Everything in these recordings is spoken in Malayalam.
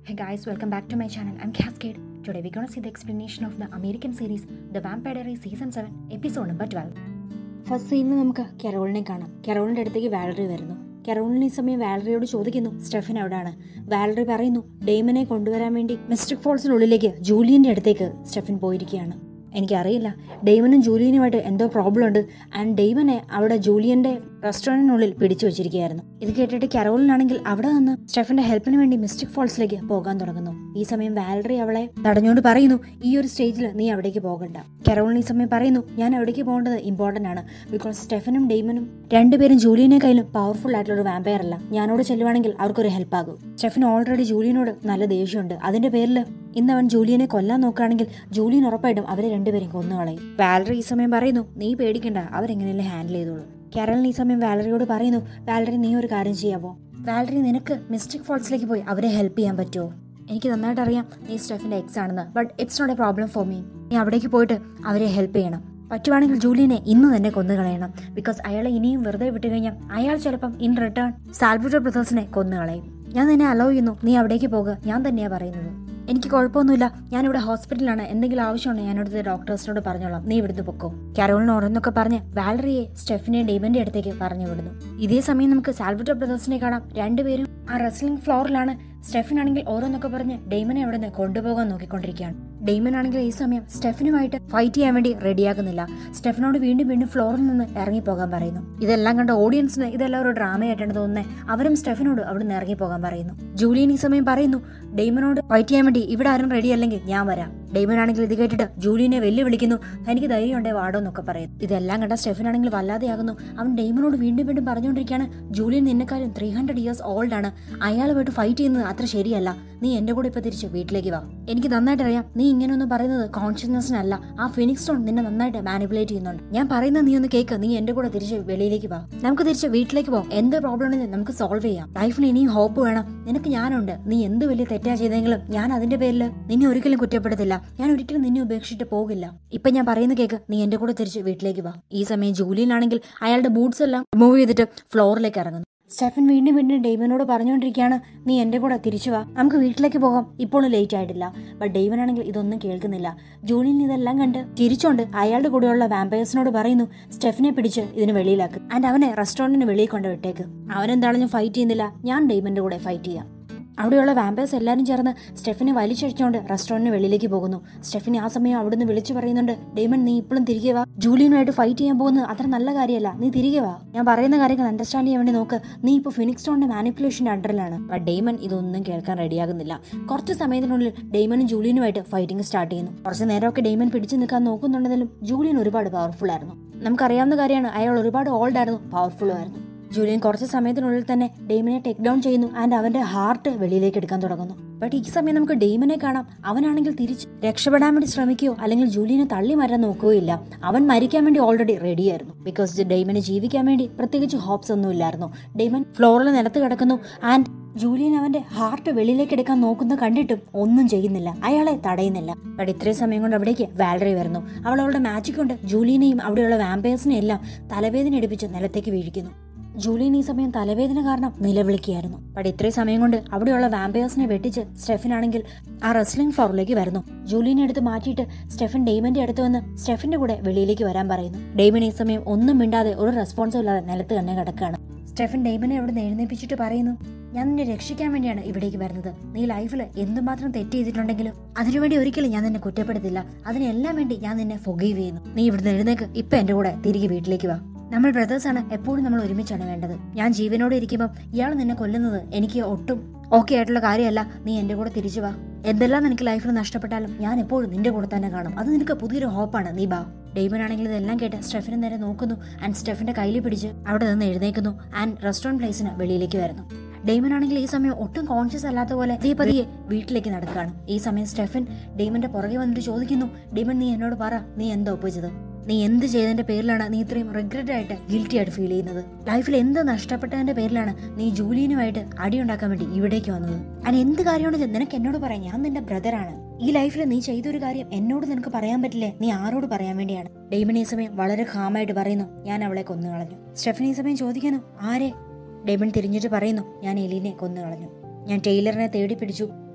Hey guys, welcome back to my channel. I'm Cascade. Today we're gonna see the explanation of the American series The Vampire Diaries Season 7, Episode number 12. First സീനിൽ നമുക്ക് കെറോളിനെ കാണാം കെറോളിൻ്റെ അടുത്തേക്ക് വാലറി വരുന്നു കെറോളിന് ഈ സമയം വാലറിയോട് ചോദിക്കുന്നു സ്റ്റെഫൻ എവിടെയാണ് വാലറി പറയുന്നു ഡെയ്മനെ കൊണ്ടുവരാൻ വേണ്ടി മിസ്റ്റിക് ഫോൾസിനുള്ളിലേക്ക് ജൂലിയൻ്റെ അടുത്തേക്ക് സ്റ്റെഫൻ പോയിരിക്കുകയാണ് എനിക്കറിയില്ല ഡെയ്മനും ജൂലിയനുമായിട്ട് എന്തോ പ്രോബ്ലം ഉണ്ട് ആൻഡ് ഡെയ്മനെ അവിടെ ജൂലിയന്റെ റെസ്റ്റോറൻറ്റിനുള്ളിൽ പിടിച്ചു വെച്ചിരിക്കുകയായിരുന്നു ഇത് കേട്ടിട്ട് കരോളിനാണെങ്കിൽ അവിടെ നിന്ന് സ്റ്റെഫന്റെ ഹെൽപ്പിന് വേണ്ടി മിസ്റ്റിക് ഫോൾസിലേക്ക് പോകാൻ തുടങ്ങുന്നു ഈ സമയം വാലറി അവളെ തടഞ്ഞുകൊണ്ട് പറയുന്നു ഈ ഒരു സ്റ്റേജിൽ നീ അവിടേക്ക് പോകണ്ട കരോളിന് ഈ സമയം പറയുന്നു ഞാൻ അവിടേക്ക് പോകേണ്ടത് ഇമ്പോർട്ടൻ്റ് ആണ് ബിക്കോസ് സ്റ്റെഫനും ഡെയ്മനും രണ്ടുപേരും ജൂലിയനെക്കാളും പവർഫുൾ ആയിട്ടുള്ള ഒരു വാമ്പയർ അല്ല ഞാനോട് ചെല്ലുവാണെങ്കിൽ അവർക്കൊരു ഹെൽപ്പ് ആകും സ്റ്റെഫൻ ഓൾറെഡി ജൂലിയനോട് നല്ല ദേഷ്യമുണ്ട് അതിന്റെ പേരിൽ ഇന്ന് അവൻ ജൂലിയനെ കൊല്ലാൻ നോക്കുകയാണെങ്കിൽ ജൂലിയൻ ഉറപ്പായിട്ടും അവരെ രണ്ടുപേരും കൊന്നുകളയും വാലറി ഈ സമയം പറയുന്നു നീ പേടിക്കണ്ട അവരെങ്ങനെയല്ലേ ഹാൻഡിൽ ചെയ്തോളൂ കരളിന് ഈ സമയം വാലറിയോട് പറയുന്നു വാലറി നീ ഒരു കാര്യം ചെയ്യാവോ വാലറി നിനക്ക് മിസ്റ്റിക് ഫോൾസിലേക്ക് പോയി അവരെ ഹെൽപ്പ് ചെയ്യാൻ പറ്റുമോ എനിക്ക് നന്നായിട്ട് അറിയാം നീ സ്റ്റെഫിന്റെ എക്സ് ആണെന്ന് but it's not a problem for me നീ അവിടേക്ക് പോയിട്ട് അവരെ ഹെൽപ്പ് ചെയ്യണം പറ്റുവാണെങ്കിൽ ജൂലിയനെ ഇന്ന് തന്നെ കൊന്നു കളയണം ബിക്കോസ് അയാളെ ഇനിയും വെറുതെ വിട്ടു കഴിഞ്ഞാൽ അയാൾ ചിലപ്പം ഇൻ റിട്ടേൺ സാൽവിറ്റോ ബ്രദേഴ്സിനെ കൊന്നു കളയും ഞാൻ നിന്നെ അലോ ചെയ്യുന്നു നീ അവിടേക്ക് പോകുക ഞാൻ തന്നെയാ പറയുന്നത് എനിക്ക് കുഴപ്പമൊന്നുമില്ല ഞാനിവിടെ ഹോസ്പിറ്റലിലാണ് എന്തെങ്കിലും ആവശ്യമുണ്ടെങ്കിൽ ഞാൻ ഇവിടുത്തെ ഡോക്ടേഴ്സിനോട് പറഞ്ഞോളാം നീ ഇവിടുന്ന് പൊക്കോ കാരോളിന് ഓരോന്നൊക്കെ പറഞ്ഞ് വാലറിയെ സ്റ്റെഫിനെ ഡെയ്മന്റെ അടുത്തേക്ക് പറഞ്ഞു വിടുന്നു ഇതേ സമയം നമുക്ക് സാൽവിറ്റോ ബ്രദേഴ്സിനെ കാണാം രണ്ടുപേരും ആ റെസ്ലിംഗ് ഫ്ലോറിലാണ് സ്റ്റെഫിൻ ആണെങ്കിൽ ഓരോന്നൊക്കെ പറഞ്ഞ് ഡെയ്മനെ അവിടെ നിന്ന് കൊണ്ടുപോകാൻ നോക്കിക്കൊണ്ടിരിക്കുകയാണ് ഡെയ്മൻ ആണെങ്കിൽ ഈ സമയം സ്റ്റെഫിനുമായിട്ട് ഫൈറ്റ് ചെയ്യാൻ വേണ്ടി റെഡിയാകുന്നില്ല സ്റ്റെഫിനോട് വീണ്ടും വീണ്ടും ഫ്ലോറിൽ നിന്ന് ഇറങ്ങിപ്പോകാൻ പറയുന്നു ഇതെല്ലാം കണ്ട ഓഡിയൻസിന് ഇതെല്ലാം ഒരു ഡ്രാമയായിട്ടാണ് തോന്നുന്നത് അവരും സ്റ്റെഫിനോട് അവിടെ നിന്ന് ഇറങ്ങിപ്പോകാൻ പറയുന്നു ജൂലിയൻ ഈ സമയം പറയുന്നു ഡെയ്മനോട് ഫൈറ്റ് ചെയ്യാൻ വേണ്ടി ഇവിടെ ആരും റെഡി അല്ലെങ്കിൽ ഞാൻ വരാം ഡെയ്മൻ ആണെങ്കിൽ ഇത് കേട്ടിട്ട് ജൂലിയനെ വെല്ലുവിളിക്കുന്നു തനിക്ക് ധൈര്യം ഉണ്ടേ വാടോ എന്നൊക്കെ പറയുന്നു ഇതെല്ലാം കണ്ട സ്റ്റെഫൻ ആണെങ്കിൽ വല്ലാതെയാകുന്നു അവൻ ഡെയ്മനോട് വീണ്ടും വീണ്ടും പറഞ്ഞുകൊണ്ടിരിക്കുകയാണ് ജൂലിയൻ നിന്നെക്കാളും ത്രീ ഹൺഡ്രഡ് ഇയേഴ്സ് ഓൾഡ് ആണ് അയാളുമായിട്ട് ഫൈറ്റ് ചെയ്യുന്നത് അത്ര ശരിയല്ല നീ എന്റെ കൂടെ ഇപ്പൊ തിരിച്ച് വീട്ടിലേക്ക് വാ എനിക്ക് നന്നായിട്ട് അറിയാം നീ ഇങ്ങനെയൊന്നും പറയുന്നത് കോൺഷ്യസ്നെസ്സിനല്ല ആ ഫിനിക്സ് സ്റ്റോൺ നിന്നെ നന്നായിട്ട് മാനിപ്പുലേറ്റ് ചെയ്യുന്നുണ്ട് ഞാൻ പറയുന്നത് നീ ഒന്ന് കേക്ക് നീ എന്റെ കൂടെ തിരിച്ച് വെളിയിലേക്ക് വാ നമുക്ക് തിരിച്ച് വീട്ടിലേക്ക് പോകാം എന്ത് പ്രോബ്ലം ഉണ്ടെങ്കിലും നമുക്ക് സോൾവ് ചെയ്യാം ലൈഫിന് ഇനിയും ഹോപ്പ് വേണം നിനക്ക് ഞാനുണ്ട് നീ എന്ത് വലിയ തെറ്റാ ചെയ്തെങ്കിലും ഞാൻ അതിന്റെ പേരിൽ നിന്നെ ഒരിക്കലും കുറ്റപ്പെടുത്തില്ല ഞാൻ ഒരിക്കലും നിന്നെ ഉപേക്ഷിച്ചിട്ട് പോകില്ല ഇപ്പൊ ഞാൻ പറയുന്ന കേക്ക് നീ എന്റെ കൂടെ തിരിച്ച് വീട്ടിലേക്ക് വാ ഈ സമയം ജൂലിയിലാണെങ്കിൽ അയാളുടെ ബൂട്ട്സ് എല്ലാം റിമൂവ് ചെയ്തിട്ട് ഫ്ലോറിലേക്ക് ഇറങ്ങുന്നു സ്റ്റെഫൻ വീണ്ടും വീണ്ടും ഡെയ്മനോട് പറഞ്ഞുകൊണ്ടിരിക്കുകയാണ് നീ എന്റെ കൂടെ തിരിച്ചു വാ നമുക്ക് വീട്ടിലേക്ക് പോകാം ഇപ്പോഴും ലേറ്റ് ആയിട്ടില്ല ബട്ട് ഡെയ്മൻ ആണെങ്കിൽ ഇതൊന്നും കേൾക്കുന്നില്ല ജൂലിയൻ ഇതെല്ലാം കണ്ട് ചിരിച്ചോണ്ട് അയാളുടെ കൂടെയുള്ള വാമ്പയേഴ്സിനോട് പറയുന്നു സ്റ്റെഫിനെ പിടിച്ച് ഇതിന് വെളിയിലാക്ക് ആൻഡ് അവനെ റെസ്റ്റോറന്റിന് വെളിയിൽ കൊണ്ട് വിട്ടേക്ക് അവനെന്താണെങ്കിലും ഫൈറ്റ് ചെയ്യുന്നില്ല ഞാൻ ഡെയ്മന്റെ കൂടെ ഫൈറ്റ് ചെയ്യാം അവിടെയുള്ള വാമ്പേഴ്സ് എല്ലാവരും ചേർന്ന് സ്റ്റെഫിനെ വലിച്ചഴിച്ചുകൊണ്ട് റെസ്റ്റോറന്റിന് വെളിയിലേക്ക് പോകുന്നു സ്റ്റെഫിനെ ആ സമയം അവിടുന്ന് വിളിച്ചു പറയുന്നുണ്ട് ഡേമൺ നീ ഇപ്പോഴും തിരികെ വാ ജൂലിയനുമായിട്ട് ഫൈറ്റ് ചെയ്യാൻ പോകുന്നത് അത്ര നല്ല കാര്യമല്ല നീ തിരികെ വാ ഞാൻ പറയുന്ന കാര്യങ്ങൾ അണ്ടർസ്റ്റാൻഡ് ചെയ്യാൻ വേണ്ടി നോക്ക് നീ ഇപ്പോൾ ഫിനിക്സ് സ്റ്റോണിന്റെ മാനിപ്പുലേഷന്റെ അണ്ടറിലാണ് ബട്ട് ഡേമൺ ഇതൊന്നും കേൾക്കാൻ റെഡിയാകുന്നില്ല കുറച്ച് സമയത്തിനുള്ളിൽ ഡേമനും ജൂലിയനുമായിട്ട് ഫൈറ്റിംഗ് സ്റ്റാർട്ട് ചെയ്യുന്നു കുറച്ച് നേരമൊക്കെ ഡേമൻ പിടിച്ചു നിൽക്കാൻ നോക്കുന്നുണ്ടെങ്കിലും ജൂലിയൻ ഒരുപാട് പവർഫുൾ ആയിരുന്നു നമുക്കറിയാവുന്ന കാര്യമാണ് അയാൾ ഒരുപാട് ഓൾഡ് ആയിരുന്നു പവർഫുള്ളും ആയിരുന്നു ജൂലിയൻ കുറച്ച് സമയത്തിനുള്ളിൽ തന്നെ ഡെയ്മനെ ടേക്ക് ഡൗൺ ചെയ്യുന്നു ആൻഡ് അവന്റെ ഹാർട്ട് വെളിയിലേക്ക് എടുക്കാൻ തുടങ്ങുന്നു ബട്ട് ഈ സമയം നമുക്ക് ഡെയ്മനെ കാണാം അവനാണെങ്കിൽ തിരിച്ച് രക്ഷപ്പെടാൻ വേണ്ടി ശ്രമിക്കുകയോ അല്ലെങ്കിൽ ജൂലിയനെ തള്ളി മാറ്റാൻ നോക്കുകയോ ഇല്ല അവൻ മരിക്കാൻ വേണ്ടി ഓൾറെഡി റെഡിയായിരുന്നു ബിക്കോസ് ഡെയ്മനെ ജീവിക്കാൻ വേണ്ടി പ്രത്യേകിച്ച് ഹോപ്സ് ഒന്നും ഇല്ലായിരുന്നു ഡെയ്മൻ ഫ്ലോറിൽ നിലത്ത് കിടക്കുന്നു ആൻഡ് ജൂലിയൻ അവന്റെ ഹാർട്ട് വെളിയിലേക്ക് എടുക്കാൻ നോക്കുന്ന കണ്ടിട്ടും ഒന്നും ചെയ്യുന്നില്ല അയാളെ തടയുന്നില്ല ബട്ട് ഇത്രയും സമയം കൊണ്ട് അവിടേക്ക് വാലറി വരുന്നു അവൾ അവളുടെ മാജിക് കൊണ്ട് ജൂലിയനെയും അവിടെയുള്ള വാമ്പേഴ്സിനെയും എല്ലാം തലവേദന എടുപ്പിച്ച് നിലത്തേക്ക് വീഴിക്കുന്നു ജൂലിയൻ ഈ സമയം തലവേദന കാരണം നിലവിളിക്കുകയായിരുന്നു ബട്ട് ഇത്രയും സമയം കൊണ്ട് അവിടെയുള്ള വാമ്പയേഴ്സിനെ വെട്ടിച്ച് സ്റ്റെഫിൻ ആണെങ്കിൽ ആ റെസ്ലിംഗ് ഫ്ലോറിലേക്ക് വരുന്നു ജൂലിയനെ എടുത്ത് മാറ്റിയിട്ട് സ്റ്റെഫൻ ഡെയ്മന്റെ അടുത്ത് വന്ന് സ്റ്റെഫിന്റെ കൂടെ വെളിയിലേക്ക് വരാൻ പറയുന്നു ഡെയ്മൻ ഈ സമയം ഒന്നും മിണ്ടാതെ ഒരു റെസ്പോൺസും ഇല്ലാതെ നിലത്ത് തന്നെ കിടക്കുകയാണ് സ്റ്റെഫൻ ഡെയ്മനെ അവിടെ നിന്ന് എഴുന്നേപ്പിച്ചിട്ട് പറയുന്നു ഞാൻ നിന്നെ രക്ഷിക്കാൻ വേണ്ടിയാണ് ഇവിടേക്ക് വരുന്നത് നീ ലൈഫിൽ എന്തുമാത്രം തെറ്റ് ചെയ്തിട്ടുണ്ടെങ്കിലും അതിനുവേണ്ടി ഒരിക്കലും ഞാൻ നിന്നെ കുറ്റപ്പെടുത്തില്ല അതിനെല്ലാം വേണ്ടി ഞാൻ നിന്നെ ഫൊഗീവ് ചെയ്യുന്നു നീ ഇവിടുന്ന് എഴുന്നേക്ക് ഇപ്പൊ എന്റെ കൂടെ തിരികെ വീട്ടിലേക്ക് വാ നമ്മൾ ബ്രദേഴ്സാണ് എപ്പോഴും നമ്മൾ ഒരുമിച്ചാണ് വേണ്ടത് ഞാൻ ജീവനോടെ ഇരിക്കുമ്പോൾ ഇയാൾ നിന്നെ കൊല്ലുന്നത് എനിക്ക് ഒട്ടും ഓക്കെ ആയിട്ടുള്ള കാര്യമല്ല നീ എന്റെ കൂടെ തിരിച്ചു വാ എന്തെല്ലാം നിനക്ക് ലൈഫിൽ നഷ്ടപ്പെട്ടാലും ഞാൻ എപ്പോഴും നിന്റെ കൂടെ തന്നെ കാണും അത് നിനക്ക് പുതിയൊരു ഹോപ്പാണ് നീ ബാ ഡെയ്മൻ ആണെങ്കിൽ ഇതെല്ലാം കേട്ട് സ്റ്റെഫിനെ നേരെ നോക്കുന്നു ആൻഡ് സ്റ്റെഫിന്റെ കയ്യിൽ പിടിച്ച് അവിടെ നിന്ന് എഴുന്നേക്കുന്നു ആൻഡ് റെസ്റ്റോറന്റ് പ്ലേസിന് വെളിയിലേക്ക് വരുന്നു ഡെയ്മൻ ആണെങ്കിൽ ഈ സമയം ഒട്ടും കോൺഷ്യസ് അല്ലാത്ത പോലെ പതിയെ പതിയെ വീട്ടിലേക്ക് നടക്കുകയാണ് ഈ സമയം സ്റ്റെഫൻ ഡെയ്മന്റെ പുറകെ വന്നിട്ട് ചോദിക്കുന്നു ഡെയ്മൻ നീ എന്നോട് പറ നീ എന്താ ഒപ്പിച്ചത് നീ എന്ത് ചെയ്തതിന്റെ പേരിലാണ് നീ ഇത്രയും റിഗ്രറ്റ് ആയിട്ട് ഗിൽറ്റി ആയിട്ട് ഫീൽ ചെയ്യുന്നത് ലൈഫിൽ എന്ത് നഷ്ടപ്പെട്ടതിന്റെ പേരിലാണ് നീ ജൂലിയനുമായിട്ട് അടിയുണ്ടാക്കാൻ വേണ്ടി ഇവിടേക്ക് വന്നത് അതിന് എന്ത് കാര്യമുണ്ടെങ്കിലും നിനക്ക് എന്നോട് പറയാം ഞാൻ നിന്റെ ബ്രദറാണ് ഈ ലൈഫിൽ നീ ചെയ്തൊരു കാര്യം എന്നോട് നിനക്ക് പറയാൻ പറ്റില്ലേ നീ ആരോട് പറയാൻ വേണ്ടിയാണ് ഡെയ്മൻ ഈ സമയം വളരെ ഹാമായിട്ട് പറയുന്നു ഞാൻ അവളെ കൊന്നു കളഞ്ഞു സ്റ്റെഫൻ ഈ സമയം ചോദിക്കുന്നു ആരെ ഡെയ്മൺ തിരിഞ്ഞിട്ട് പറയുന്നു ഞാൻ എലീനെ കൊന്നു കളഞ്ഞു ഞാൻ ടൈലറിനെ തേടി പിടിച്ചു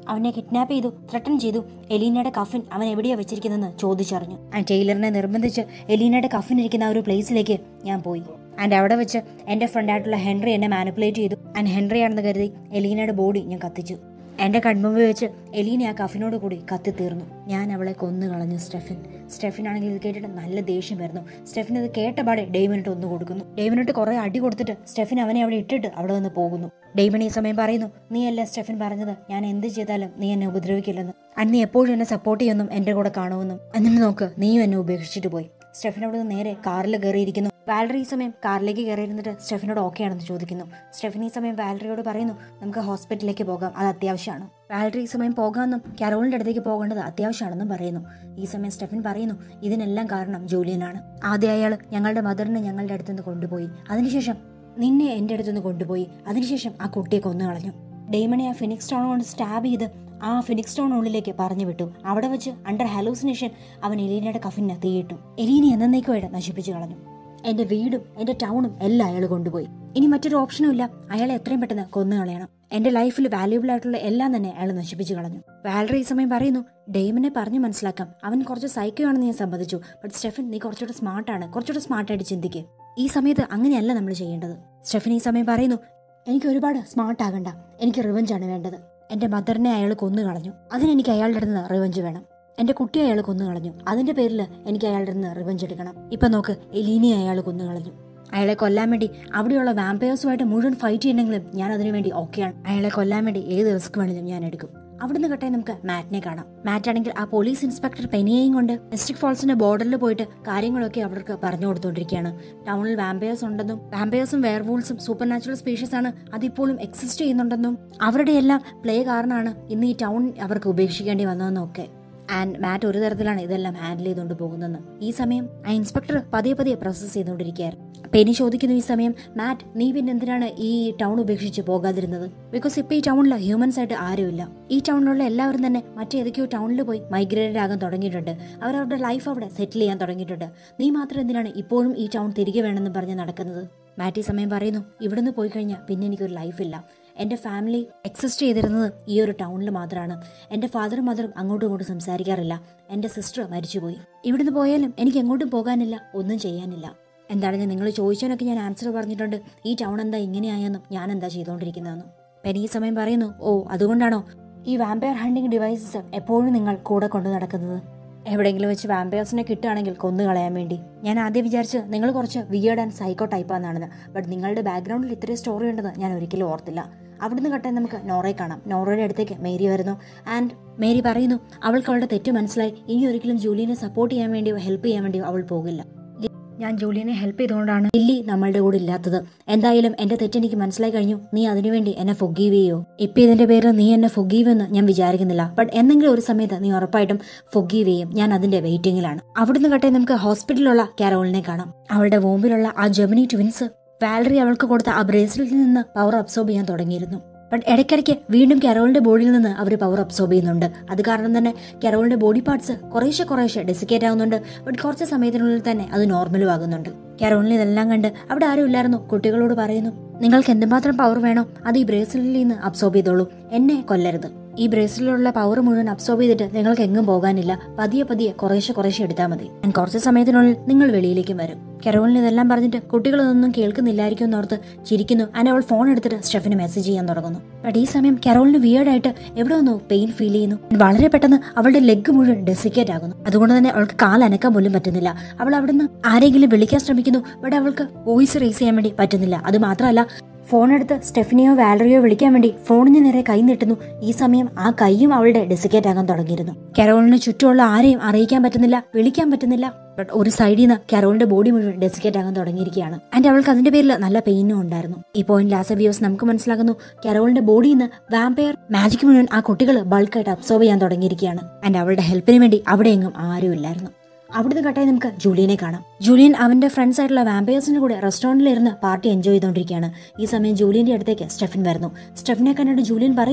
അവനെ കിഡ്നാപ്പ് ചെയ്തു ത്രട്ടൺ ചെയ്തു എലീനയുടെ കഫിൻ അവൻ എവിടെയാ വെച്ചിരിക്കുന്നതെന്ന് ചോദിച്ചറിഞ്ഞു ആൻഡ് ടെയ്ലറിനെ നിർബന്ധിച്ച് എലീനയുടെ കഫിൻ ഇരിക്കുന്ന ആ ഒരു പ്ലേസിലേക്ക് ഞാൻ പോയി ആൻഡ് അവിടെ വെച്ച് എൻ്റെ ഫ്രണ്ടായിട്ടുള്ള ഹെൻറി എന്നെ മാനിപ്പുലേറ്റ് ചെയ്തു ആൻഡ് ഹെൻറി ആണെന്ന് കരുതി എലീനയുടെ ബോഡി ഞാൻ കത്തിച്ചു എൻ്റെ കൺമുമ്പിൽ വെച്ച് എലീന ആ കഫിനോട് കൂടി കത്തിത്തീർന്നു ഞാൻ അവളെ കൊന്നു കളഞ്ഞു സ്റ്റെഫിൻ സ്റ്റെഫിൻ ആണെങ്കിൽ ഇത് കേട്ടിട്ട് നല്ല ദേഷ്യം വരുന്നു സ്റ്റെഫിൻ ഇത് കേട്ടപാടെ ഡെയ്മനിട്ട് ഒന്ന് കൊടുക്കുന്നു ഡെയ്മനിട്ട് കുറെ അടി കൊടുത്തിട്ട് സ്റ്റെഫിൻ അവനെ അവിടെ ഇട്ടിട്ട് അവിടെ നിന്ന് പോകുന്നു ഡെയ്മൻ ഈ സമയം പറയുന്നു നീ അല്ല സ്റ്റെഫിൻ പറഞ്ഞത് ഞാൻ എന്ത് ചെയ്താലും നീ എന്നെ ഉപദ്രവിക്കില്ലെന്ന് അന്ന് നീ എപ്പോഴും എന്നെ സപ്പോർട്ട് ചെയ്യുമെന്നും എൻ്റെ കൂടെ കാണുമെന്നും എന്നിട്ട് നോക്ക് നീയും എന്നെ ഉപേക്ഷിച്ചിട്ട് പോയി സ്റ്റെഫിൻ അവിടെ നിന്ന് നേരെ കാറിൽ കയറിയിരിക്കുന്നു വാലറി ഈ സമയം കാറിലേക്ക് കയറിയിരുന്നിട്ട് സ്റ്റെഫിനോട് ഓക്കെ ആണെന്ന് ചോദിക്കുന്നു സ്റ്റെഫിൻ ഈ സമയം വാലറിയോട് പറയുന്നു നമുക്ക് ഹോസ്പിറ്റലിലേക്ക് പോകാം അത് അത്യാവശ്യമാണ് വാലറി ഈ സമയം പോകാമെന്നും കാരോളിന്റെ അടുത്തേക്ക് പോകേണ്ടത് അത്യാവശ്യമാണെന്നും പറയുന്നു ഈ സമയം സ്റ്റെഫിൻ പറയുന്നു ഇതിനെല്ലാം കാരണം ജൂലിയനാണ് ആദ്യം അയാൾ ഞങ്ങളുടെ മദറിനെ ഞങ്ങളുടെ അടുത്തുനിന്ന് കൊണ്ടുപോയി അതിനുശേഷം നിന്നെ എൻ്റെ അടുത്തുനിന്ന് കൊണ്ടുപോയി അതിനുശേഷം ആ കുട്ടിയെ കൊന്നു കളഞ്ഞു ഡെയ്മനെ ആ ഫിനിക്സ് സ്റ്റോൺ കൊണ്ട് സ്റ്റാബ് ചെയ്ത് ആ ഫിനിക്സ് സ്റ്റോണിനുള്ളിലേക്ക് പറഞ്ഞു വിട്ടു അവിടെ വെച്ച് അണ്ടർ ഹാലൂസിനേഷൻ അവൻ എലീനയുടെ കഫിനെ തീയിട്ടു എലീന എന്നേക്കുമായിട്ട് നശിപ്പിച്ചു കളഞ്ഞു എന്റെ വീടും എന്റെ ടൗണും എല്ലാം അയാൾ കൊണ്ടുപോയി ഇനി മറ്റൊരു ഓപ്ഷനും ഇല്ല അയാളെ എത്രയും പെട്ടെന്ന് കൊന്നു കളയണം എന്റെ ലൈഫിൽ വാല്യൂബിൾ ആയിട്ടുള്ള എല്ലാം തന്നെ അയാൾ നശിപ്പിച്ചു കളഞ്ഞു വാലറി ഈ സമയം പറയുന്നു ഡെയ്മിനെ പറഞ്ഞു മനസ്സിലാക്കാം അവൻ കുറച്ച് സൈക്കോ ആണെന്ന് ഞാൻ സമ്മതിച്ചു ബട്ട് സ്റ്റെഫൻ നീ കുറച്ചുകൂടെ സ്മാർട്ടാണ് കുറച്ചുകൂടെ സ്മാർട്ടായിട്ട് ചിന്തിക്കുക ഈ സമയത്ത് അങ്ങനെയല്ല നമ്മൾ ചെയ്യേണ്ടത് സ്റ്റെഫൻ ഈ സമയം പറയുന്നു എനിക്ക് ഒരുപാട് സ്മാർട്ട് ആകണ്ട എനിക്ക് റിവഞ്ച് ആണ് വേണ്ടത് എന്റെ മദറിനെ അയാൾ കൊന്നു കളഞ്ഞു അതിനെനിക്ക് അയാളുടെ അടുത്ത് റിവഞ്ച് വേണം എന്റെ കുട്ടിയെ അയാൾ കൊന്നു കളഞ്ഞു അതിന്റെ പേരിൽ എനിക്ക് അയാളുടെ അടുത്ത് റിവഞ്ച് എടുക്കണം ഇപ്പൊ നോക്ക് എലീനെ അയാൾ കൊന്നു കളഞ്ഞു അയാളെ കൊല്ലാൻ വേണ്ടി അവിടെയുള്ള വാമ്പയേഴ്സുമായിട്ട് മുഴുവൻ ഫൈറ്റ് ചെയ്യണമെങ്കിലും ഞാൻ അതിനു വേണ്ടി ഓക്കെയാണ് അയാളെ കൊല്ലാൻ വേണ്ടി ഏത് റിസ്ക് വേണമെങ്കിലും ഞാൻ എടുക്കും അവിടുന്ന് കട്ടെ നമുക്ക് മാറ്റിനെ കാണാം മാറ്റ് ആണെങ്കിൽ ആ പോലീസ് ഇൻസ്പെക്ടർ പെനിയെയും കൊണ്ട് മിസ്റ്റിക് ഫോൾസിന്റെ ബോർഡറിൽ പോയിട്ട് കാര്യങ്ങളൊക്കെ അവർക്ക് പറഞ്ഞു കൊടുത്തോണ്ടിരിക്കുകയാണ് ടൗണിൽ വാമ്പയേഴ്സ് ഉണ്ടെന്നും വാമ്പയേഴ്സും വെയർവൂൾസും സൂപ്പർ നാച്ചുറൽ സ്പീഷീസ് ആണ് അതിപ്പോഴും എക്സിസ്റ്റ് ചെയ്യുന്നുണ്ടെന്നും അവരുടെ എല്ലാം പ്ലേ കാരണമാണ് ഇന്ന് ഈ ടൗൺ അവർക്ക് ഉപേക്ഷിക്കേണ്ടി വന്നതെന്നും ഒക്കെ ആൻഡ് മാറ്റ് ഒരു തരത്തിലാണ് ഇതെല്ലാം ഹാൻഡിൽ ചെയ്തുകൊണ്ട് പോകുന്നതെന്ന് ഈ സമയം ആ ഇൻസ്പെക്ടർ പതിയെ പതിയെ പ്രോസസ് ചെയ്തുകൊണ്ടിരിക്കുകയായിരുന്നു പെനി ചോദിക്കുന്നു ഈ സമയം മാറ്റ് നീ പിന്നെ എന്തിനാണ് ഈ ടൗൺ ഉപേക്ഷിച്ച് പോകാതിരുന്നത് ബിക്കോസ് ഇപ്പൊ ഈ ടൗണിൽ ഹ്യൂമൻസ് ആയിട്ട് ആരുമില്ല ഈ ടൗണിലുള്ള എല്ലാവരും തന്നെ മറ്റേതൊക്കെയോ ടൗണിൽ പോയി മൈഗ്രേറ്റഡ് ആകാൻ തുടങ്ങിയിട്ടുണ്ട് അവരവരുടെ ലൈഫ് അവിടെ സെറ്റിൽ ചെയ്യാൻ തുടങ്ങിയിട്ടുണ്ട് നീ മാത്രം എന്തിനാണ് ഇപ്പോഴും ഈ ടൗൺ തിരികെ വേണമെന്ന് പറഞ്ഞ് നടക്കുന്നത് മാറ്റ് ഈ സമയം പറയുന്നു ഇവിടുന്ന് പോയി കഴിഞ്ഞാൽ പിന്നെ എനിക്കൊരു ലൈഫില്ല എൻ്റെ ഫാമിലി എക്സിസ്റ്റ് ചെയ്തിരുന്നത് ഈ ഒരു ടൗണിൽ മാത്രമാണ് എൻ്റെ ഫാദറും മദറും അങ്ങോട്ടും ഇങ്ങോട്ടും സംസാരിക്കാറില്ല എൻ്റെ സിസ്റ്റർ മരിച്ചുപോയി ഇവിടുന്ന് പോയാലും എനിക്ക് എങ്ങോട്ടും പോകാനില്ല ഒന്നും ചെയ്യാനില്ല എന്താണെങ്കിലും നിങ്ങൾ ചോദിച്ചതിനൊക്കെ ഞാൻ ആൻസർ പറഞ്ഞിട്ടുണ്ട് ഈ ടൗൺ എന്താ ഇങ്ങനെയായെന്നും ഞാൻ എന്താ ചെയ്തുകൊണ്ടിരിക്കുന്നതെന്നും പെനി ഈ സമയം പറയുന്നു ഓ അതുകൊണ്ടാണോ ഈ വാമ്പയർ ഹണ്ടിങ് ഡിവൈസസ് എപ്പോഴും നിങ്ങൾ കൂടെ കൊണ്ടു നടക്കുന്നത് എവിടെയെങ്കിലും വെച്ച് വാമ്പയേഴ്സിനെ കിട്ടുകയാണെങ്കിൽ കൊന്നു കളയാൻ വേണ്ടി ഞാൻ ആദ്യം വിചാരിച്ച് നിങ്ങൾ കുറച്ച് വിയേർഡ് ആൻഡ് സൈക്കോ ടൈപ്പാണെന്നാണെന്ന് ബട്ട് നിങ്ങളുടെ ബാക്ക്ഗ്രൗണ്ടിൽ ഇത്രയും സ്റ്റോറി ഉണ്ടെന്ന് ഞാൻ ഒരിക്കലും ഓർത്തില്ല അവിടുന്ന് കട്ടെ നമുക്ക് നോറയെ കാണാം നോറയുടെ അടുത്തേക്ക് മേരി വരുന്നു ആൻഡ് മേരി പറയുന്നു അവൾക്ക് അവളുടെ തെറ്റ് മനസ്സിലായി ഇനി ഒരിക്കലും ജൂലിയനെ സപ്പോർട്ട് ചെയ്യാൻ വേണ്ടിയോ ഹെൽപ്പ് ചെയ്യാൻ വേണ്ടിയോ അവൾ പോകില്ല ഞാൻ ജൂലിയനെ ഹെൽപ്പ് ചെയ്തുകൊണ്ടാണ് ലില്ലി നമ്മളുടെ കൂടെ ഇല്ലാത്തത് എന്തായാലും എന്റെ തെറ്റ് എനിക്ക് മനസ്സിലായി കഴിഞ്ഞു നീ അതിനുവേണ്ടി എന്നെ ഫൊഗീവ് ചെയ്യോ ഇപ്പൊ ഇതിന്റെ പേരിൽ നീ എന്നെ ഫൊഗീവ് എന്ന് ഞാൻ വിചാരിക്കുന്നില്ല ബട്ട് എന്തെങ്കിലും ഒരു സമയത്ത് നീ ഉറപ്പായിട്ടും ഫൊഗീവ് ചെയ്യും ഞാൻ അതിന്റെ വെയിറ്റിംഗിലാണ് അവിടുന്ന് കട്ടെ നമുക്ക് ഹോസ്പിറ്റലിലുള്ള കാരോളിനെ കാണാം അവളുടെ വോമ്പിലുള്ള ആ ജെമിനി ട്വിൻസ് വാലറി അവൾക്ക് കൊടുത്ത ആ ബ്രേസ്ലെറ്റിൽ നിന്ന് പവർ അബ്സോർബ് ചെയ്യാൻ തുടങ്ങിയിരുന്നു ബട്ട് ഇടയ്ക്കിടയ്ക്ക് വീണ്ടും കരോളിന്റെ ബോഡിയിൽ നിന്ന് അവർ പവർ അബ്സോർബ് ചെയ്യുന്നുണ്ട് അത് കാരണം തന്നെ കരോളിന്റെ ബോഡി പാർട്സ് കുറേശ്ശെ കുറേശ്ശെ ഡെസിക്കേറ്റ് ആവുന്നുണ്ട് ബട്ട് കുറച്ച് സമയത്തിനുള്ളിൽ തന്നെ അത് നോർമലും ആകുന്നുണ്ട് കരോളിന് ഇതെല്ലാം കണ്ട് അവിടെ ആരും ഇല്ലായിരുന്നു കുട്ടികളോട് പറയുന്നു നിങ്ങൾക്ക് എന്തുമാത്രം പവർ വേണോ അത് ഈ ബ്രേസ്ലെറ്റിൽ നിന്ന് അബ്സോർബ് ചെയ്തോളൂ എന്നെ കൊല്ലരുത് ഈ ബ്രേസ്ലെറ്റിലുള്ള പവർ മുഴുവൻ അബ്സോർബ് ചെയ്തിട്ട് നിങ്ങൾക്ക് എങ്ങും പോകാനില്ല പതിയെ പതിയെ കുറേശ്ശെ കുറേശ്ശെ എടുത്താൽ മതി ഞാൻ കുറച്ച് സമയത്തിനുള്ളിൽ നിങ്ങൾ വെളിയിലേക്കും വരും കരോളിന് ഇതെല്ലാം പറഞ്ഞിട്ട് കുട്ടികളൊന്നും കേൾക്കുന്നില്ലായിരിക്കും എന്നോർത്ത് ചിരിക്കുന്നു ആൻഡ് അവൾ ഫോൺ എടുത്തിട്ട് സ്റ്റെഫിന് മെസ്സേജ് ചെയ്യാൻ തുടങ്ങുന്നു ബട്ട് ഈ സമയം കരോളിന് വിയേർഡായിട്ട് എവിടെ ഒന്നോ പെയിൻ ഫീൽ ചെയ്യുന്നു വളരെ പെട്ടെന്ന് അവളുടെ ലെഗ് മുഴുവൻ ഡെസിക്കേറ്റ് ആകുന്നു അതുകൊണ്ട് തന്നെ അവൾക്ക് കാൽ അനക്കാൻ പോലും പറ്റുന്നില്ല അവൾ അവിടുന്ന് ആരെങ്കിലും വിളിക്കാൻ ശ്രമിക്കുന്നു ബട്ട് അവൾക്ക് വോയിസ് റേസ് ചെയ്യാൻ വേണ്ടി പറ്റുന്നില്ല അത് മാത്രമല്ല ഫോൺ എടുത്ത് സ്റ്റെഫിനെയോ വാലറിയോ വിളിക്കാൻ വേണ്ടി ഫോണിന് നേരെ കൈ നീട്ടുന്നു ഈ സമയം ആ കൈയും അവളുടെ ഡെസിക്കേറ്റ് ആകാൻ തുടങ്ങിയിരുന്നു കരോളിന് ചുറ്റുമുള്ള ആരെയും അറിയിക്കാൻ പറ്റുന്നില്ല വിളിക്കാൻ പറ്റുന്നില്ല ബട്ട് ഒരു സൈഡിൽ നിന്ന് കരോളിന്റെ ബോഡി മുഴുവൻ ഡെസിക്കേറ്റ് ആകാൻ തുടങ്ങിയിരിക്കുകയാണ് ആൻഡ് അവൾക്ക് അതിന്റെ പേരിൽ നല്ല പെയിനും ഉണ്ടായിരുന്നു ഈ പോയിന്റ് ലാസ്റ്റ് വ്യൂസ് നമുക്ക് മനസ്സിലാക്കുന്നു കരോളിന്റെ ബോഡിയിൽ നിന്ന് വാമ്പയർ മാജിക് മുഴുവൻ ആ കുട്ടികൾ ബൾക്കായിട്ട് അബ്സോർബ് ചെയ്യാൻ തുടങ്ങിയിരിക്കുകയാണ് ആൻഡ് അവളുടെ ഹെൽപ്പിന് വേണ്ടി അവിടെയെങ്ങും ആരും ഇല്ലായിരുന്നു അവിടുന്ന് കട്ടായി നമുക്ക് ജൂലിയനെ കാണാം ജൂലിയൻ അവന്റെ ഫ്രണ്ട്സ് ആയിട്ടുള്ള വാമ്പയേഴ്സിന്റെ കൂടെ റെസ്റ്റോറന്റിൽ ഇരുന്ന് പാർട്ടി എൻജോയ് ചെയ്തുകൊണ്ടിരിക്കുകയാണ് ഈ സമയം ജൂലിയന്റെ അടുത്തേക്ക് സ്റ്റെഫിൻ വരുന്നു സ്റ്റെഫിനെ കണ്ടിട്ട് ജൂലിയൻ പറയുന്നു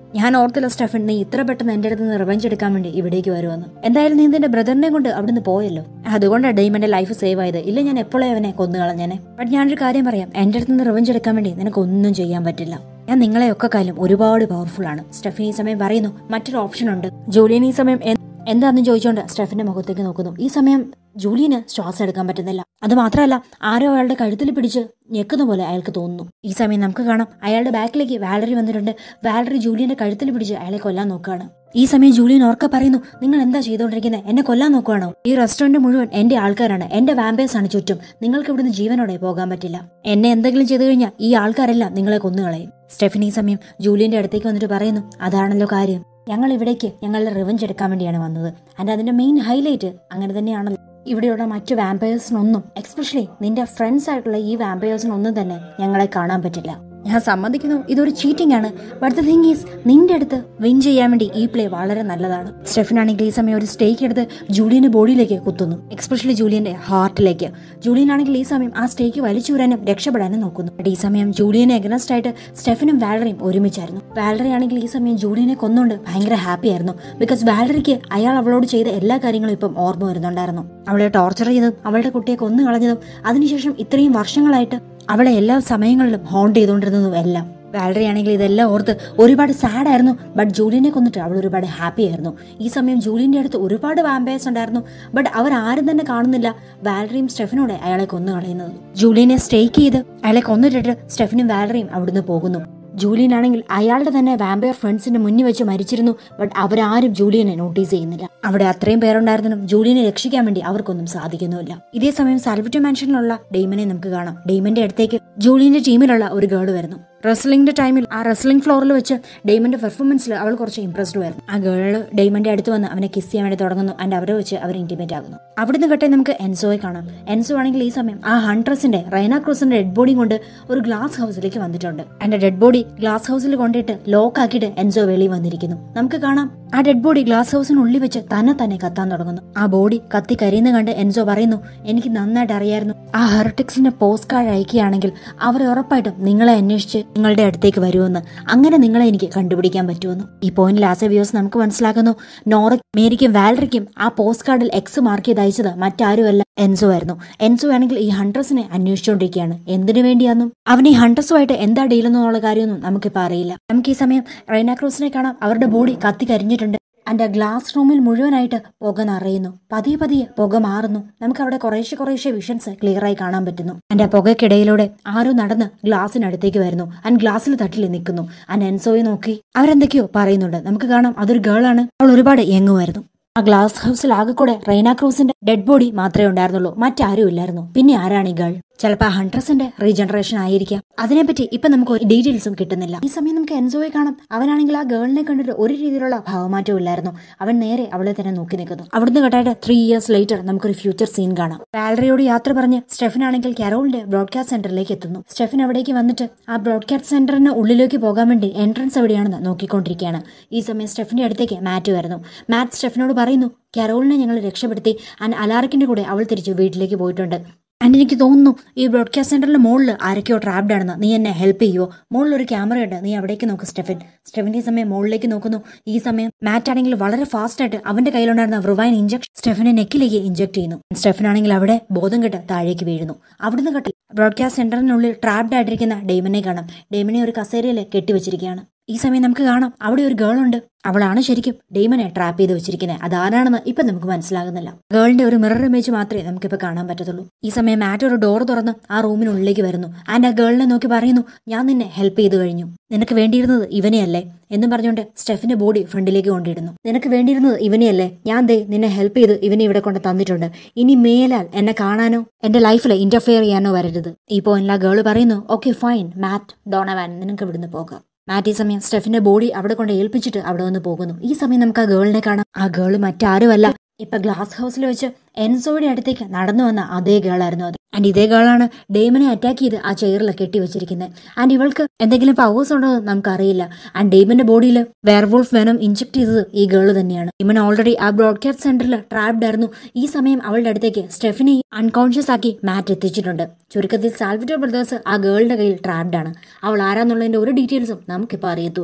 ഞാൻ ഓർത്തില്ല സ്റ്റെഫൻ നീ ഇത്ര പെട്ടെന്ന് എന്റെ അടുത്ത് നിന്ന് റിവഞ്ച് എടുക്കാൻ വേണ്ടി ഇവിടേക്ക് വരുമെന്ന് എന്തായാലും നീ നിന്റെ ബ്രദറിനെ കൊണ്ട് അവിടുന്ന് പോയല്ലോ അതുകൊണ്ടാണ് ഡെയ്മന്റെ ലൈഫ് സേവ് ആയത് ഇല്ല ഞാൻ എപ്പോഴേ അവനെ കൊന്നു കളഞ്ഞേനെ ബട്ട് ഞാനൊരു കാര്യം പറയാം എന്റെ അടുത്ത് നിന്ന് റിവഞ്ച് എടുക്കാൻ വേണ്ടി നിനക്ക് ഒന്നും ചെയ്യാൻ പറ്റില്ല ഞാൻ നിങ്ങളെയൊക്കെ കാലം ഒരുപാട് പവർഫുൾ ആണ് സ്റ്റെഫൻ ഈ സമയം പറയുന്നു മറ്റൊരു ഓപ്ഷൻ ഉണ്ട് ജൂലിയൻ ഈ സമയം എ- എന്താണെന്ന് ചോദിച്ചുകൊണ്ട് സ്റ്റെഫിന്റെ മുഖത്തേക്ക് നോക്കുന്നു ഈ സമയം ജൂലിയന് ശ്വാസം എടുക്കാൻ പറ്റുന്നില്ല അത് മാത്രമല്ല ആരോ അയാളുടെ കഴുത്തിൽ പിടിച്ച് ഞെക്കുന്ന പോലെ അയാൾക്ക് തോന്നുന്നു ഈ സമയം നമുക്ക് കാണാം അയാളുടെ ബാക്കിലേക്ക് വാലറി വന്നിട്ടുണ്ട് വാലറി ജൂലിയന്റെ കഴുത്തിൽ പിടിച്ച് അയാളെ കൊല്ലാൻ നോക്കുകയാണ് ഈ സമയം ജൂലിയൻ ഓർക്ക പറയുന്നു നിങ്ങൾ എന്താ ചെയ്തുകൊണ്ടിരിക്കുന്നത് എന്നെ കൊല്ലാൻ നോക്കുവാണോ ഈ റെസ്റ്റോറന്റ് മുഴുവൻ എന്റെ ആൾക്കാരാണ് എന്റെ വാമ്പേഴ്സ് ആണ് ചുറ്റും നിങ്ങൾക്ക് ഇവിടുന്ന് ജീവനോടെ പോകാൻ പറ്റില്ല എന്നെ എന്തെങ്കിലും ചെയ്തു കഴിഞ്ഞാൽ ഈ ആൾക്കാരെല്ലാം നിങ്ങളെ കൊന്നുകളയും സ്റ്റെഫിൻ ഈ സമയം ജൂലിയന്റെ അടുത്തേക്ക് വന്നിട്ട് പറയുന്നു അതാണല്ലോ കാര്യം ഞങ്ങൾ ഇവിടേക്ക് ഞങ്ങളുടെ റിവഞ്ച് എടുക്കാൻ വേണ്ടിയാണ് വന്നത് ആൻഡ് അതിന്റെ മെയിൻ ഹൈലൈറ്റ് അങ്ങനെ തന്നെയാണല്ലോ ഇവിടെയുള്ള മറ്റു വാമ്പയേഴ്സിനൊന്നും എക്സ്പെഷ്യലി നിന്റെ ഫ്രണ്ട്സ് ആയിട്ടുള്ള ഈ വാമ്പയേഴ്സിനൊന്നും തന്നെ ഞങ്ങളെ കാണാൻ പറ്റില്ല ഞാൻ സമ്മതിക്കുന്നു ഇതൊരു ചീറ്റിംഗ് ആണ് ബട്ട് ദ തിങ് ഈസ് നിന്റെ അടുത്ത് വിൻ ചെയ്യാൻ വേണ്ടി ഈ പ്ലേ വളരെ നല്ലതാണ് സ്റ്റെഫൻ ആണെങ്കിൽ ഈ സമയം ഒരു സ്റ്റേക്ക് എടുത്ത് ജൂലിയന്റെ ബോഡിയിലേക്ക് കുത്തുന്നു എക്സ്പെഷ്യലി ജൂലിയന്റെ ഹാർട്ടിലേക്ക് ജൂലിയൻ ആണെങ്കിൽ ഈ സമയം ആ സ്റ്റേക്ക് വലിച്ചു വരാനും രക്ഷപ്പെടാനും നോക്കുന്നു ബട്ട് ഈ സമയം ജൂലിയനെ അഗനസ്റ്റ് ആയിട്ട് സ്റ്റെഫനും വാലറിയും ഒരുമിച്ചായിരുന്നു വാലറി ആണെങ്കിൽ ഈ സമയം ജൂലിയനെ കൊന്നുകൊണ്ട് ഭയങ്കര ഹാപ്പി ആയിരുന്നു ബിക്കോസ് വാലറിക്ക് അയാൾ അവളോട് ചെയ്ത എല്ലാ കാര്യങ്ങളും ഇപ്പം ഓർമ്മ വരുന്നുണ്ടായിരുന്നു അവളെ ടോർച്ചർ ചെയ്തതും അവളുടെ കുട്ടിയെ കൊന്നു കളഞ്ഞതും അതിനുശേഷം ഇത്രയും വർഷങ്ങളായിട്ട് അവളെ എല്ലാ സമയങ്ങളിലും ഹോണ്ട് ചെയ്തുകൊണ്ടിരുന്നതും എല്ലാം വാലറി ആണെങ്കിൽ ഇതെല്ലാം ഓർത്ത് ഒരുപാട് സാഡ് ആയിരുന്നു ബട്ട് ജൂലിയനെ കൊന്നിട്ട് അവൾ ഒരുപാട് ഹാപ്പി ആയിരുന്നു ഈ സമയം ജൂലിയന്റെ അടുത്ത് ഒരുപാട് വാമ്പയേഴ്സ് ഉണ്ടായിരുന്നു ബട്ട് അവർ ആരും തന്നെ കാണുന്നില്ല വാലറിയും സ്റ്റെഫിനോടെ അയാളെ കൊന്നു കളയുന്നത് ജൂലിയനെ സ്റ്റേക്ക് ചെയ്ത് അയാളെ കൊന്നിട്ടിട്ട് സ്റ്റെഫിനും വാലറിയും അവിടുന്ന് പോകുന്നു ജൂലിയൻ ആണെങ്കിൽ അയാളുടെ തന്നെ വാമ്പയർ ഫ്രണ്ട്സിന്റെ മുന്നിൽ വെച്ച് മരിച്ചിരുന്നു ബട്ട് അവരാരും ജൂലിയനെ നോട്ടീസ് ചെയ്യുന്നില്ല അവിടെ അത്രയും പേരുണ്ടായിരുന്നും ജൂലിയനെ രക്ഷിക്കാൻ വേണ്ടി അവർക്കൊന്നും സാധിക്കുന്നുമില്ല ഇതേ സമയം സാൽവിറ്റോ മാൻഷനിലുള്ള ഡെയ്മനെ നമുക്ക് കാണാം ഡെയ്മന്റെ അടുത്തേക്ക് ജൂലിയന്റെ ടീമിലുള്ള ഒരു ഗേൾ വരുന്നു റെസ്ലിംഗിന്റെ ടൈമിൽ ആ റെസ്ലിംഗ് ഫ്ലോറിൽ വെച്ച് ഡെയ്മന്റെ പെർഫോമൻസിൽ അവൾ കുറച്ച് ഇംപ്രസ്ഡ് ആയിരുന്നു ആ ഗേള് ഡെയ്മന്റെ അടുത്ത് വന്ന് അവനെ കിസ് ചെയ്യാൻ വേണ്ടി തുടങ്ങുന്നു ആൻഡ് അവരെ വെച്ച് അവർ ഇന്റിമേറ്റ് ആകുന്നു അവിടുന്ന് കട്ടെ നമുക്ക് എൻസോയെ കാണാം എൻസോ ആണെങ്കിൽ ഈ സമയം ആ ഹൺട്രസിന്റെ റൈന ക്രൂസിന്റെ ഡെഡ് ബോഡി കൊണ്ട് ഒരു ഗ്ലാസ് ഹൗസിലേക്ക് വന്നിട്ടുണ്ട് അതിന്റെ ഡെഡ് ബോഡി ഗ്ലാസ് ഹൗസിൽ കൊണ്ടിട്ട് ലോക്ക് ആക്കിയിട്ട് എൻസോ വെളിയിൽ വന്നിരിക്കുന്നു നമുക്ക് കാണാം ആ ഡെഡ് ബോഡി ഗ്ലാസ് ഹൗസിനുള്ളിൽ വെച്ച് തന്നെ തന്നെ കത്താൻ തുടങ്ങുന്നു ആ ബോഡി കത്തി കരിയുന്ന കണ്ട് എൻസോ പറയുന്നു എനിക്ക് നന്നായിട്ട് അറിയായിരുന്നു ആ ഹെർട്ടിക്സിന്റെ പോസ്റ്റ് കാർഡ് അയക്കുകയാണെങ്കിൽ അവർ ഉറപ്പായിട്ടും നിങ്ങളെ അന്വേഷിച്ച് നിങ്ങളുടെ അടുത്തേക്ക് വരുമെന്ന് അങ്ങനെ നിങ്ങളെ എനിക്ക് കണ്ടുപിടിക്കാൻ പറ്റുമെന്ന് ഈ പോയിന്റ് ലാസ്റ്റ് വ്യൂസ് നമുക്ക് മനസ്സിലാക്കുന്നു നോറ മേരിക്കും വാലറിക്കും ആ പോസ്റ്റ് കാർഡിൽ എക്സ് മാർക്ക് ചെയ്ത് അയച്ചത് മറ്റാരുമല്ല എൻസോ ആയിരുന്നു എൻസോ ആണെങ്കിൽ ഈ ഹൺട്രസിനെ അന്വേഷിച്ചുകൊണ്ടിരിക്കുകയാണ് എന്തിനു വേണ്ടിയാന്നും അവൻ ഈ ഹൺട്രസുമായിട്ട് എന്താ ഡീലെന്നുള്ള കാര്യമൊന്നും നമുക്കിപ്പോൾ അറിയില്ല നമുക്ക് ഈ സമയം റൈന ക്രൂസിനെ കാണാം അവരുടെ ബോഡി കത്തി കരിഞ്ഞിട്ടുണ്ട് ആൻഡ് ആ ഗ്ലാസ് റൂമിൽ മുഴുവനായിട്ട് പുക നിറയുന്നു പതിയെ പതിയെ പുക മാറുന്നു നമുക്ക് അവിടെ കുറേശ്ശെ കുറേശ്ശെ വിഷൻസ് ക്ലിയർ ആയി കാണാൻ പറ്റുന്നു ആൻഡ് ആ പുകയ്ക്കിടയിലൂടെ ആരോ നടന്ന് ഗ്ലാസിനടുത്തേക്ക് വരുന്നു ആൻഡ് ഗ്ലാസ്സിൽ തട്ടിൽ നിൽക്കുന്നു ആൻഡ് എൻസോയെ നോക്കി അവരെന്തൊക്കെയോ പറയുന്നുണ്ട് നമുക്ക് കാണാം അതൊരു ഗേളാണ് അവൾ ഒരുപാട് യങ്ങുമായിരുന്നു ആ ഗ്ലാസ് ഹൗസിൽ ആകെ കൂടെ റൈന ക്രൂസിന്റെ ഡെഡ് ബോഡി മാത്രമേ ഉണ്ടായിരുന്നുള്ളൂ മറ്റാരും ഇല്ലായിരുന്നു പിന്നെ ആരാണ് ഈ ഗേൾ ചിലപ്പോൾ ഹൺട്രസിന്റെ റീജനറേഷൻ ആയിരിക്കാം അതിനെപ്പറ്റി ഇപ്പൊ നമുക്ക് ഒരു ഡീറ്റെയിൽസും കിട്ടുന്നില്ല ഈ സമയം നമുക്ക് എൻജോയ് കാണാം അവനാണെങ്കിൽ ആ ഗേളിനെ കണ്ടിട്ട് ഒരു രീതിയിലുള്ള ഭാവമാറ്റവും ഇല്ലായിരുന്നു അവൻ നേരെ അവളെ തന്നെ നോക്കി നിൽക്കുന്നു അവിടുന്ന് കേട്ടായിട്ട് ത്രീ ഇയേഴ്സ് ലേറ്റർ നമുക്കൊരു ഫ്യൂച്ചർ സീൻ കാണാം വാലറിയോട് യാത്ര പറഞ്ഞ് സ്റ്റെഫൻ ആണെങ്കിൽ കരോളിന്റെ ബ്രോഡ്കാസ്റ്റ് സെന്ററിലേക്ക് എത്തുന്നു സ്റ്റെഫൻ അവിടേക്ക് വന്നിട്ട് ആ ബ്രോഡ്കാസ്റ്റ് സെന്ററിന് ഉള്ളിലേക്ക് പോകാൻ വേണ്ടി എൻട്രൻസ് എവിടെയാണെന്ന് നോക്കിക്കൊണ്ടിരിക്കുകയാണ് ഈ സമയം സ്റ്റെഫിന്റെ അടുത്തേക്ക് മാറ്റ് വരുന്നു മാറ്റ് സ്റ്റെഫിനോട് പറയുന്നു കരോളിനെ ഞങ്ങൾ രക്ഷപ്പെടുത്തി ആൻഡ് അലാറിക്കിന്റെ കൂടെ അവൾ തിരിച്ചു വീട്ടിലേക്ക് പോയിട്ടുണ്ട് ആൻഡ് എനിക്ക് തോന്നുന്നു ഈ ബ്രോഡ്കാസ്റ്റ് സെന്ററിന്റെ മുകളിൽ ആരൊക്കെയോ ട്രാപ്ഡ് ആണെന്ന് നീ എന്നെ ഹെൽപ്പ് ചെയ്യുമോ മുകളിൽ ഒരു ക്യാമറ ഉണ്ട് നീ അവിടേക്ക് നോക്ക് സ്റ്റെഫൻ സ്റ്റെഫിന്റെ ഈ സമയം മുകളിലേക്ക് നോക്കുന്നു ഈ സമയം മാറ്റ് ആണെങ്കിൽ വളരെ ഫാസ്റ്റ് ആയിട്ട് അവന്റെ കയ്യിലുണ്ടായിരുന്ന റിവൈൻ ഇഞ്ചക്ഷൻ സ്റ്റെഫിനെ നെക്കിലേക്ക് ഇഞ്ചക്ട് ചെയ്യുന്നു സ്റ്റെഫൻ ആണെങ്കിൽ അവിടെ ബോധം കെട്ട് താഴേക്ക് വീഴുന്നു അവിടുന്ന് കെട്ടി ബ്രോഡ്കാസ്റ്റ് സെന്ററിനുള്ളിൽ ട്രാപ്ഡ് ആയിട്ടിരിക്കുന്ന ഡെയ്മനെ കാണാം ഡെയ്മനെ ഒരു കസേരയിൽ കെട്ടിവെച്ചിരിക്കുകയാണ് ഈ സമയം നമുക്ക് കാണാം അവിടെ ഒരു ഗേൾ ഉണ്ട് അവളാണ് ശരിക്കും ഡെയ്മനെ ട്രാപ്പ് ചെയ്ത് വെച്ചിരിക്കുന്നത് അതാരാണെന്ന് ഇപ്പൊ നമുക്ക് മനസ്സിലാകുന്നില്ല ഗേളിന്റെ ഒരു മിറർ ഇമേജ് മാത്രമേ നമുക്കിപ്പോ കാണാൻ പറ്റത്തുള്ളൂ ഈ സമയം മാറ്റ് ഒരു ഡോർ തുറന്ന് ആ റൂമിനുള്ളിലേക്ക് വരുന്നു ആൻഡ് ആ ഗേളിനെ നോക്കി പറയുന്നു ഞാൻ നിന്നെ ഹെൽപ്പ് ചെയ്തു കഴിഞ്ഞു നിനക്ക് വേണ്ടിയിരുന്നത് ഇവനെയല്ലേ എന്നും പറഞ്ഞുകൊണ്ട് സ്റ്റെഫിന്റെ ബോഡി ഫ്രണ്ടിലേക്ക് കൊണ്ടിടുന്നു നിനക്ക് വേണ്ടിയിരുന്നത് ഇവനെയല്ലേ ഞാൻ ദേ നിന്നെ ഹെൽപ്പ് ചെയ്ത് ഇവനെ ഇവിടെ കൊണ്ട് തന്നിട്ടുണ്ട് ഇനി മേലാൽ എന്നെ കാണാനോ എന്റെ ലൈഫിൽ ഇന്റർഫിയർ ചെയ്യാനോ വരരുത് ഈ പോയിന്റിൽ ആ ഗേള് പറയുന്നു ഓക്കെ ഫൈൻ മാറ്റ് ഡോണവാൻ നിനക്ക് ഇവിടുന്ന് പോകാം മാറ്റ് ഈ സമയം സ്റ്റെഫിന്റെ ബോഡി അവിടെ കൊണ്ട് ഏൽപ്പിച്ചിട്ട് അവിടെ വന്ന് പോകുന്നു ഈ സമയം നമുക്ക് ആ ഗേളിനെ കാണാം ആ ഗേള് മറ്റാരുമല്ല ഇപ്പൊ ഗ്ലാസ് ഹൗസിൽ വെച്ച് എൻസോയുടെ അടുത്തേക്ക് നടന്നു വന്ന അതേ ഗേളായിരുന്നു അത് ആൻഡ് ഇതേ ഗേളാണ് ഡെയ്മനെ അറ്റാക്ക് ചെയ്ത് ആ ചെയറിൽ കെട്ടി വെച്ചിരിക്കുന്നത് ആൻഡ് ഇവൾക്ക് എന്തെങ്കിലും പവേഴ്സ് ഉണ്ടോ എന്ന് നമുക്കറിയില്ല ആൻഡ് ഡെയ്മന്റെ ബോഡിയിൽ വെയർവോൾഫ് വെനം ഇഞ്ചക്ട് ചെയ്തത് ഈ ഗേള് തന്നെയാണ് ഇവൻ ഓൾറെഡി ആ ബ്രോഡ്കാസ്റ്റ് സെന്ററിൽ ട്രാപ്ഡ് ആയിരുന്നു ഈ സമയം അവളുടെ അടുത്തേക്ക് സ്റ്റെഫിനെ അൺകോൺഷ്യസ് ആക്കി മാറ്റ് എത്തിച്ചിട്ടുണ്ട് ചുരുക്കത്തിൽ സാൽവിറ്റോ ബ്രദേഴ്സ് ആ ഗേളിന്റെ കയ്യിൽ ട്രാപ്ഡ് ആണ് അവൾ ആരാന്നുള്ളതിന്റെ ഒരു ഡീറ്റെയിൽസും നമുക്കിപ്പോൾ അറിയത്തുമില്ല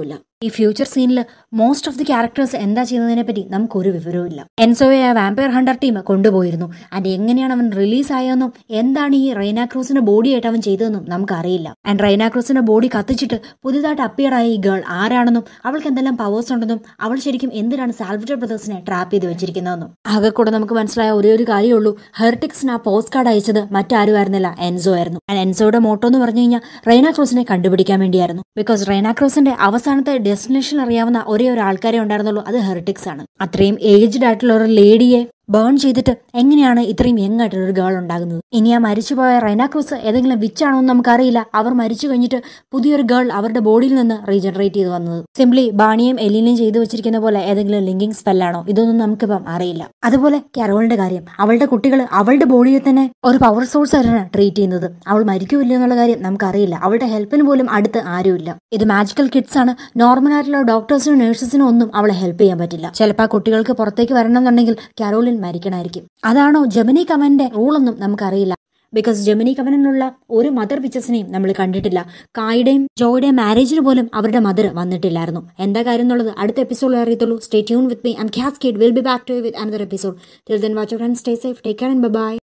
ഈ ഫ്യൂച്ചർ സീനിൽ മോസ്റ്റ് ഓഫ് ദി ക്യാരക്ടേഴ്സ് എന്താ ചെയ്യുന്നതിനെ പറ്റി നമുക്കൊരു വിവരവും ഇല്ല എൻസോയെ ആ വാമ്പയർ ഹണ്ടർ ടീം കൊണ്ടുപോയിരുന്നു ആൻഡ് എങ്ങനെയാണ് അവൻ റിലീസ് ആയതെന്നും എന്താണ് ഈ റൈന ക്രൂസിന്റെ ബോഡി ആയിട്ട് അവൻ ചെയ്തതെന്നും നമുക്കറിയില്ല ആൻഡ് റൈന ക്രൂസിന്റെ ബോഡി കത്തിച്ചിട്ട് പുതിയതായിട്ട് അപ്പിയർ ആയ ഈ ഗേൾ ആരാണെന്നും അവൾക്ക് എന്തെല്ലാം പവേഴ്സ് ഉണ്ടെന്നും അവൾ ശരിക്കും എന്തിനാണ് സാൽവറ്റർ ബ്രദേഴ്സിനെ ട്രാപ്പ് ചെയ്ത് വെച്ചിരിക്കുന്നതെന്നും ആകെ കൂടെ നമുക്ക് മനസ്സിലായ ഒരേ ഒരു കാര്യമുള്ളൂ ഹെർട്ടിക്സിന് ആ പോസ്റ്റ് കാർഡ് അയച്ചത് മറ്റാരും ആയിരുന്നില്ല എൻസോ ആയിരുന്നു ആൻഡ് എൻസോയുടെ മോട്ടോ എന്ന് പറഞ്ഞു കഴിഞ്ഞാൽ റൈന ക്രോസിനെ കണ്ടുപിടിക്കാൻ വേണ്ടിയായിരുന്നു ബിക്കോസ് റൈന ക്രോസിന്റെ അവസാനത്തെ ഡെസ്റ്റിനേഷൻ അറിയാവുന്ന ഒരേ ഒരു ആൾക്കാരെ ഉണ്ടായിരുന്നുള്ളൂ അത് ഹെർട്ടിക്സ് ആണ് അത്രയും ഏജ്ഡ് ആയിട്ടുള്ള ഒരു ലേഡിയെ ബേൺ ചെയ്തിട്ട് എങ്ങനെയാണ് ഇത്രയും യങ് ആയിട്ടുള്ള ഒരു ഗേൾ ഉണ്ടാകുന്നത് ഇനി ആ മരിച്ചുപോയ റൈന ക്രൂസ് ഏതെങ്കിലും വിച്ചാണോ എന്ന് നമുക്കറിയില്ല അവർ മരിച്ചു കഴിഞ്ഞിട്ട് പുതിയൊരു ഗേൾ അവരുടെ ബോഡിയിൽ നിന്ന് റീജനറേറ്റ് ചെയ്ത് വന്നത് സിംപ്ലി ബാണിയും എലിനെയും ചെയ്തു വെച്ചിരിക്കുന്ന പോലെ ഏതെങ്കിലും ലിങ്കിങ് സ്പെല്ലാണോ ഇതൊന്നും നമുക്കിപ്പം അറിയില്ല അതുപോലെ കരോളിന്റെ കാര്യം അവളുടെ കുട്ടികൾ അവളുടെ ബോഡിയെ തന്നെ ഒരു പവർ സോഴ്സ് ആയിട്ടാണ് ട്രീറ്റ് ചെയ്യുന്നത് അവൾ മരിക്കൂല്ല എന്നുള്ള കാര്യം നമുക്കറിയില്ല അവളുടെ ഹെൽപ്പിന് പോലും അടുത്ത് ആരുമില്ല ഇത് മാജിക്കൽ കിഡ്സ് ആണ് നോർമൽ ആയിട്ടുള്ള ഡോക്ടേഴ്സിനും നഴ്സസിനും ഒന്നും അവളെ ഹെൽപ്പ് ചെയ്യാൻ പറ്റില്ല ചിലപ്പോൾ ആ കുട്ടികൾക്ക് പുറത്തേക്ക് വരണമെന്നുണ്ടെങ്കിൽ കരോളിൻ മരിക്കണമായിരിക്കും അതാണോ ജമിനി കമന്റെ റൂളൊന്നും നമുക്കറിയില്ല ബിക്കോസ് ജമിനി കവനിലുള്ള ഒരു മദർ പിക്ചേഴ്സിനെയും നമ്മൾ കണ്ടിട്ടില്ല കായുടെയും ജോയുടെയും മാരേജിന് പോലും അവരുടെ മദർ വന്നിട്ടില്ലായിരുന്നു എന്താ കാര്യം എന്നുള്ളത് അടുത്ത എപ്പിസോഡിൽ അറിയത്തുള്ളൂ stay tune with me I'm Cas Kid will be back to with another episode till then watch stay safe take care and by